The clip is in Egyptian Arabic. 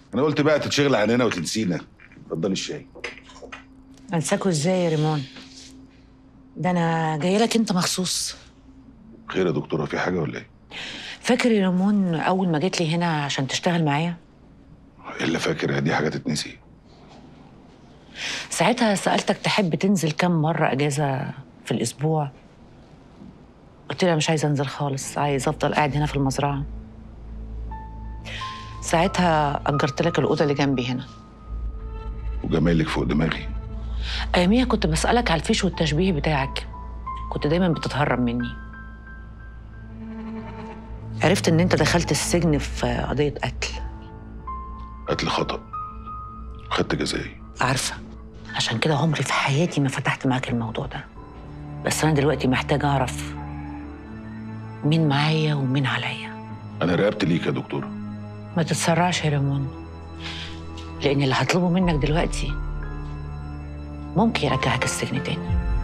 انا قلت بقى تتشغل عننا وتنسينا اتفضلي الشاي انساكوا ازاي يا ريمون ده انا جايه لك انت مخصوص خير يا دكتوره في حاجه ولا ايه فاكر يا ريمون اول ما جيت لي هنا عشان تشتغل معايا الا فاكر دي حاجه تتنسي ساعتها سالتك تحب تنزل كم مره اجازه في الاسبوع قلت لها مش عايزه انزل خالص عايزه افضل قاعد هنا في المزرعه ساعتها اجرت لك الاوضه اللي جنبي هنا وجمالك فوق دماغي اياميها كنت بسالك على الفيش والتشبيه بتاعك كنت دايما بتتهرب مني عرفت ان انت دخلت السجن في قضيه قتل قتل خطا خدت جزائي عارفه عشان كده عمري في حياتي ما فتحت معاك الموضوع ده بس انا دلوقتي محتاجه اعرف مين معايا ومين عليا انا راقبت ليك يا دكتوره ما تتسرعش يا ريمون لان اللي هطلبه منك دلوقتي ممكن يرجعك السجن تاني